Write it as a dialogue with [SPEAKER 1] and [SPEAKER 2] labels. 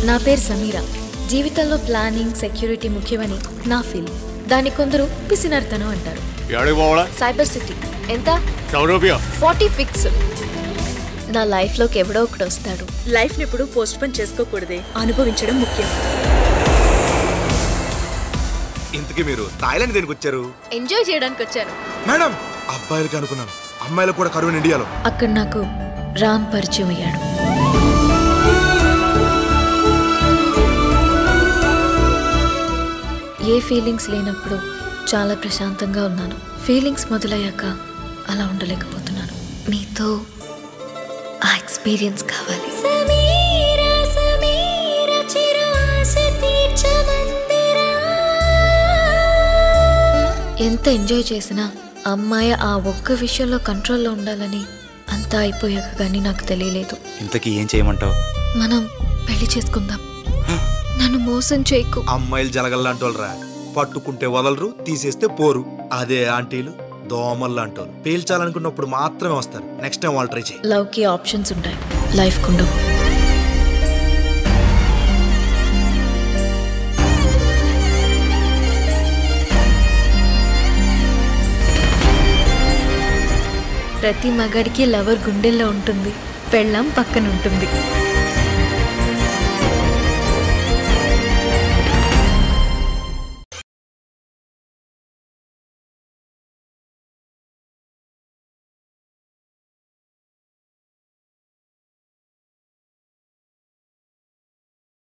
[SPEAKER 1] నా పేరు సమీరా జీవితంలో ప్లానింగ్ సెక్యూరిటీ ముఖ్యమని నా ఫీల్ దాన్ని కొందరు పిసినర్తనం అంటారు
[SPEAKER 2] ఎక్కడికి పోవాలా
[SPEAKER 1] సైబర్ సిటీ ఎంత
[SPEAKER 2] సౌరభ్య
[SPEAKER 1] ఫార్టీ ఫిక్స్ నా లైఫ్లోకి ఎవడో ఒకడు వస్తాడు
[SPEAKER 3] లైఫ్ ఎప్పుడు పోస్ట్ పోన్ చేసుకోకూడదే అనుభవించడం ముఖ్యం
[SPEAKER 4] ఇంతకీ మీరు థాయిలాండ్ దేనికి వచ్చారు
[SPEAKER 1] ఎంజాయ్ చేయడానికి వచ్చాను
[SPEAKER 4] మేడం అబ్బాయిలకి అనుకున్నాను అమ్మాయిలకు కూడా కరువు ఇండియాలో
[SPEAKER 1] అక్కడ నాకు రామ్ పరిచయం అయ్యాడు ఏ ఫీలింగ్స్ లేనప్పుడు చాలా ప్రశాంతంగా ఉన్నాను ఫీలింగ్స్ మొదలయ్యాక అలా ఉండలేకపోతున్నాను నీతో ఆ ఎక్స్పీరియన్స్ కావాలి
[SPEAKER 5] సమీరా సమీరా చిరు ఆశ తీర్చమందిరా
[SPEAKER 1] ఎంత ఎంజాయ్ చేసినా అమ్మాయి ఆ ఒక్క విషయంలో కంట్రోల్లో ఉండాలని అంతా అయిపోయాక కానీ నాకు తెలియలేదు
[SPEAKER 6] ఇంతకీ ఏం చేయమంటావు
[SPEAKER 1] మనం పెళ్లి చేసుకుందాం నన్ను మోసం చేయకు
[SPEAKER 4] అమ్మాయిలు జలగల్లాంటి వాళ్ళరా పట్టుకుంటే వదలరు తీసేస్తే పోరు అదే ఆంటీలు దోమల్లాంటి వాళ్ళు పేల్చాలనుకున్నప్పుడు మాత్రమే వస్తారు నెక్స్ట్ టైం వాళ్ళు ట్రై చేయి
[SPEAKER 1] లవ్కి ఆప్షన్స్ ఉంటాయి లైఫ్ ఉండవు ప్రతి మగాడికి లవర్ గుండెల్లో ఉంటుంది పెళ్ళాం పక్కన ఉంటుంది